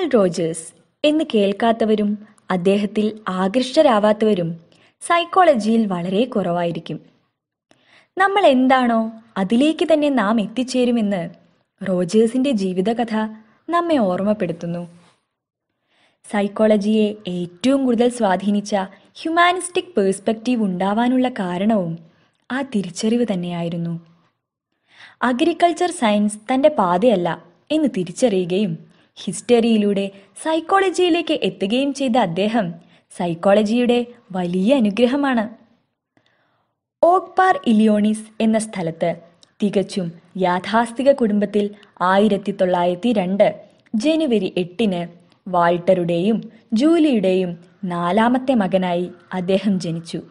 Rogers എന്ന് കേൾക്കാത്തവരും അദ്ദേഹത്തിൽ ആകൃഷ്ടരാവാത്തവരും സൈക്കോളജിയിൽ വളരെ കുറവായിരിക്കും നമ്മൾ എന്താണോ അതിലേക്ക് തന്നെ നാം എത്തിച്ചേരുമെന്ന് റോജേഴ്സിന്റെ ജീവിതകഥ നമ്മെ ഓർമ്മപ്പെടുത്തുന്നു സൈക്കോളജിയെ ഏറ്റവും കൂടുതൽ സ്വാധീനിച്ച ഹ്യൂമാനിസ്റ്റിക് പേഴ്സ്പെക്റ്റീവ് ഉണ്ടാവാനുള്ള കാരണവും ആ തിരിച്ചറിവ് തന്നെയായിരുന്നു അഗ്രികൾച്ചർ സയൻസ് തൻ്റെ പാതയല്ല എന്ന് തിരിച്ചറിയുകയും ഹിസ്റ്ററിയിലൂടെ സൈക്കോളജിയിലേക്ക് എത്തുകയും ചെയ്ത അദ്ദേഹം സൈക്കോളജിയുടെ വലിയ അനുഗ്രഹമാണ് ഓക്പാർ ഇലിയോണിസ് എന്ന സ്ഥലത്ത് തികച്ചും യാഥാസ്ഥിക കുടുംബത്തിൽ ആയിരത്തി തൊള്ളായിരത്തി രണ്ട് ജനുവരി എട്ടിന് വാൾട്ടറുടെയും ജൂലിയുടെയും നാലാമത്തെ മകനായി അദ്ദേഹം ജനിച്ചു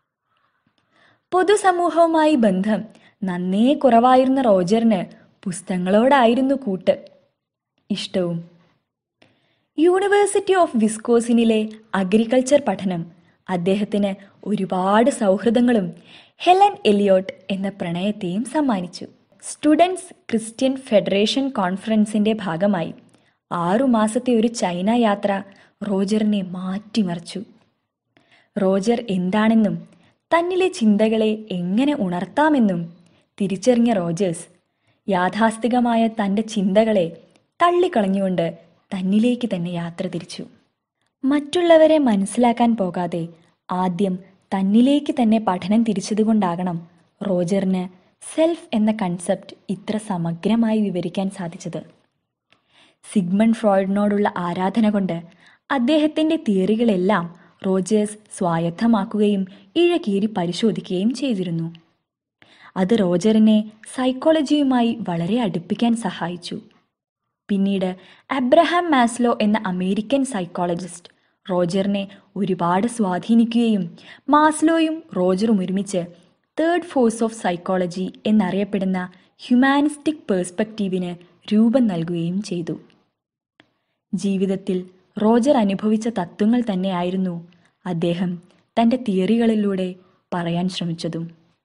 പൊതുസമൂഹവുമായി ബന്ധം നന്നേ കുറവായിരുന്ന റോജറിന് പുസ്തകങ്ങളോടായിരുന്നു കൂട്ട് ഇഷ്ടവും യൂണിവേഴ്സിറ്റി ഓഫ് വിസ്കോസിനിലെ അഗ്രികൾച്ചർ പഠനം അദ്ദേഹത്തിന് ഒരുപാട് സൗഹൃദങ്ങളും ഹെലൻ എലിയോട്ട് എന്ന പ്രണയത്തെയും സമ്മാനിച്ചു സ്റ്റുഡൻസ് ക്രിസ്ത്യൻ ഫെഡറേഷൻ കോൺഫറൻസിന്റെ ഭാഗമായി ആറുമാസത്തെ ഒരു ചൈന യാത്ര റോജറിനെ മാറ്റിമറിച്ചു റോജർ എന്താണെന്നും തന്നിലെ ചിന്തകളെ എങ്ങനെ ഉണർത്താമെന്നും തിരിച്ചറിഞ്ഞ റോജേഴ്സ് യാഥാസ്ഥികമായ തൻ്റെ ചിന്തകളെ തള്ളിക്കളഞ്ഞുകൊണ്ട് തന്നിലേക്ക് തന്നെ യാത്ര തിരിച്ചു മറ്റുള്ളവരെ മനസ്സിലാക്കാൻ പോകാതെ ആദ്യം തന്നിലേക്ക് തന്നെ പഠനം തിരിച്ചതുകൊണ്ടാകണം റോജറിന് സെൽഫ് എന്ന കൺസെപ്റ്റ് ഇത്ര സമഗ്രമായി വിവരിക്കാൻ സാധിച്ചത് സിഗ്മൺ ഫ്രോയിഡിനോടുള്ള ആരാധന കൊണ്ട് അദ്ദേഹത്തിൻ്റെ തിയറികളെല്ലാം റോജേഴ്സ് സ്വായത്തമാക്കുകയും ഇഴകീറി പരിശോധിക്കുകയും ചെയ്തിരുന്നു അത് റോജറിനെ സൈക്കോളജിയുമായി വളരെ അടുപ്പിക്കാൻ സഹായിച്ചു പിന്നീട് അബ്രഹാം മാസ്ലോ എന്ന അമേരിക്കൻ സൈക്കോളജിസ്റ്റ് റോജറിനെ ഒരുപാട് സ്വാധീനിക്കുകയും മാസ്ലോയും റോജറും ഒരുമിച്ച് തേർഡ് ഫോഴ്സ് ഓഫ് സൈക്കോളജി എന്നറിയപ്പെടുന്ന ഹ്യൂമാനിസ്റ്റിക് പേഴ്സ്പെക്റ്റീവിന് രൂപം നൽകുകയും ചെയ്തു ജീവിതത്തിൽ റോജർ അനുഭവിച്ച തത്വങ്ങൾ തന്നെയായിരുന്നു അദ്ദേഹം തൻ്റെ തിയറികളിലൂടെ പറയാൻ ശ്രമിച്ചതും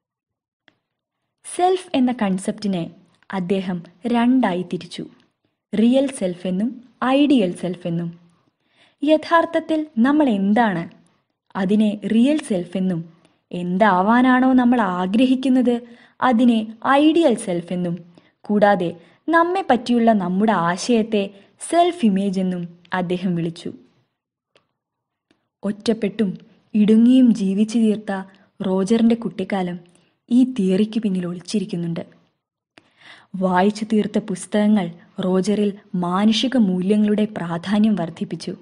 സെൽഫ് എന്ന കൺസെപ്റ്റിനെ അദ്ദേഹം രണ്ടായി തിരിച്ചു റിയൽ സെൽഫ് എന്നും ഐഡിയൽ സെൽഫ് എന്നും യഥാർത്ഥത്തിൽ നമ്മൾ എന്താണ് അതിനെ റിയൽ സെൽഫ് എന്നും എന്താവാനാണോ നമ്മൾ ആഗ്രഹിക്കുന്നത് അതിനെ ഐഡിയൽ സെൽഫ് എന്നും കൂടാതെ നമ്മെ പറ്റിയുള്ള നമ്മുടെ ആശയത്തെ സെൽഫ് ഇമേജ് എന്നും അദ്ദേഹം വിളിച്ചു ഒറ്റപ്പെട്ടും ഇടുങ്ങിയും ജീവിച്ചു തീർത്ത റോജറിന്റെ കുട്ടിക്കാലം ഈ തിയറിക്ക് പിന്നിൽ ഒളിച്ചിരിക്കുന്നുണ്ട് വായിച്ചു തീർത്ത പുസ്തകങ്ങൾ റോജറിൽ മാനുഷിക മൂല്യങ്ങളുടെ പ്രാധാന്യം വർദ്ധിപ്പിച്ചു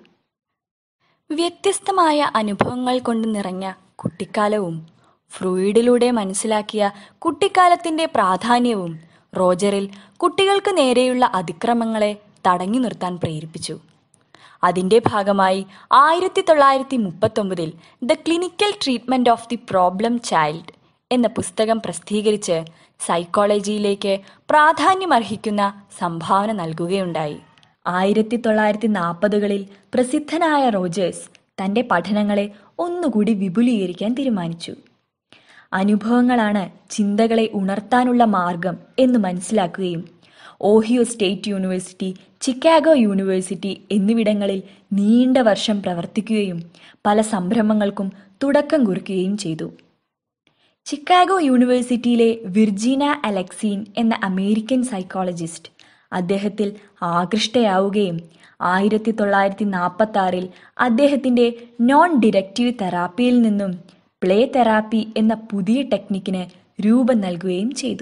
വ്യത്യസ്തമായ അനുഭവങ്ങൾ കൊണ്ട് നിറഞ്ഞ കുട്ടിക്കാലവും ഫ്രൂയിഡിലൂടെ മനസ്സിലാക്കിയ കുട്ടിക്കാലത്തിന്റെ പ്രാധാന്യവും റോജറിൽ കുട്ടികൾക്ക് നേരെയുള്ള അതിക്രമങ്ങളെ തടഞ്ഞു നിർത്താൻ പ്രേരിപ്പിച്ചു അതിന്റെ ഭാഗമായി ആയിരത്തി തൊള്ളായിരത്തി മുപ്പത്തൊമ്പതിൽ the clinical treatment of the problem child എന്ന പുസ്തകം പ്രസിദ്ധീകരിച്ച് സൈക്കോളജിയിലേക്ക് പ്രാധാന്യമർഹിക്കുന്ന സംഭാവന നൽകുകയുണ്ടായി ആയിരത്തി തൊള്ളായിരത്തി നാൽപ്പതുകളിൽ പ്രസിദ്ധനായ റോജേഴ്സ് തന്റെ പഠനങ്ങളെ ഒന്നുകൂടി വിപുലീകരിക്കാൻ തീരുമാനിച്ചു അനുഭവങ്ങളാണ് ചിന്തകളെ ഉണർത്താനുള്ള മാർഗം എന്ന് മനസ്സിലാക്കുകയും Ohio State University Chicago University എന്നിവിടങ്ങളിൽ നീണ്ട വർഷം പ്രവർത്തിക്കുകയും പല സംരംഭങ്ങൾക്കും തുടക്കം കുറിക്കുകയും ചെയ്തു ചിക്കാഗോ യൂണിവേഴ്സിറ്റിയിലെ വിർജീന അലക്സീൻ എന്ന അമേരിക്കൻ സൈക്കോളജിസ്റ്റ് അദ്ദേഹത്തിൽ ആകൃഷ്ടയാവുകയും ആയിരത്തി തൊള്ളായിരത്തി നാൽപ്പത്തി ആറിൽ അദ്ദേഹത്തിന്റെ നോൺ ഡിറക്റ്റീവ് തെറാപ്പിയിൽ നിന്നും പ്ലേ തെറാപ്പി എന്ന പുതിയ ടെക്നിക്കിന് രൂപം നൽകുകയും ചെയ്തു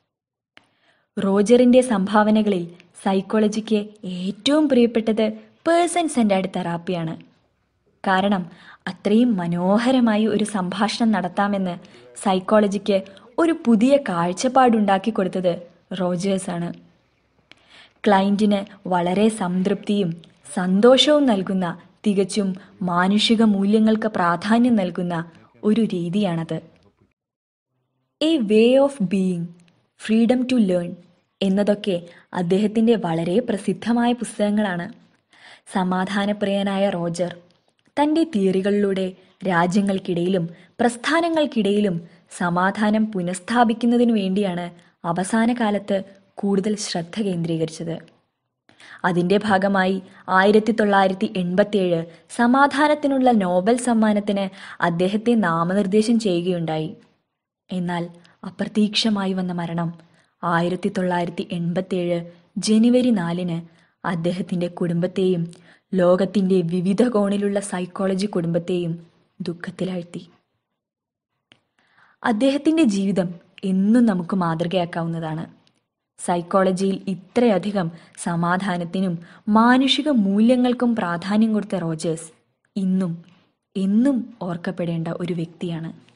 റോജറിന്റെ സംഭാവനകളിൽ സൈക്കോളജിക്ക് ഏറ്റവും പ്രിയപ്പെട്ടത് പേഴ്സൺ സെൻറ്റേർഡ് തെറാപ്പിയാണ് കാരണം അത്രയും മനോഹരമായി ഒരു സംഭാഷണം നടത്താമെന്ന് സൈക്കോളജിക്ക് ഒരു പുതിയ കാഴ്ചപ്പാടുണ്ടാക്കി കൊടുത്തത് റോജേഴ്സാണ് ക്ലയൻറ്റിന് വളരെ സംതൃപ്തിയും സന്തോഷവും നൽകുന്ന തികച്ചും മാനുഷിക മൂല്യങ്ങൾക്ക് പ്രാധാന്യം നൽകുന്ന ഒരു രീതിയാണത് a way of being freedom to learn എന്നതൊക്കെ അദ്ദേഹത്തിൻ്റെ വളരെ പ്രസിദ്ധമായ പുസ്തകങ്ങളാണ് സമാധാനപ്രിയനായ റോജർ തൻ്റെ തിയറികളിലൂടെ രാജ്യങ്ങൾക്കിടയിലും പ്രസ്ഥാനങ്ങൾക്കിടയിലും സമാധാനം പുനഃസ്ഥാപിക്കുന്നതിനു വേണ്ടിയാണ് അവസാന കാലത്ത് കൂടുതൽ ശ്രദ്ധ കേന്ദ്രീകരിച്ചത് അതിന്റെ ഭാഗമായി ആയിരത്തി തൊള്ളായിരത്തി എൺപത്തിയേഴ് സമാധാനത്തിനുള്ള നോബൽ സമ്മാനത്തിന് അദ്ദേഹത്തെ നാമനിർദ്ദേശം ചെയ്യുകയുണ്ടായി എന്നാൽ അപ്രതീക്ഷമായി വന്ന മരണം ആയിരത്തി തൊള്ളായിരത്തി എൺപത്തിയേഴ് ജനുവരി നാലിന് അദ്ദേഹത്തിന്റെ കുടുംബത്തെയും ലോകത്തിന്റെ വിവിധ കോണിലുള്ള സൈക്കോളജി കുടുംബത്തെയും ദുഃഖത്തിലാഴ്ത്തി അദ്ദേഹത്തിന്റെ ജീവിതം എന്നും നമുക്ക് മാതൃകയാക്കാവുന്നതാണ് സൈക്കോളജിയിൽ ഇത്രയധികം സമാധാനത്തിനും മാനുഷിക മൂല്യങ്ങൾക്കും പ്രാധാന്യം കൊടുത്ത റോജേഴ്സ് ഇന്നും എന്നും ഓർക്കപ്പെടേണ്ട ഒരു വ്യക്തിയാണ്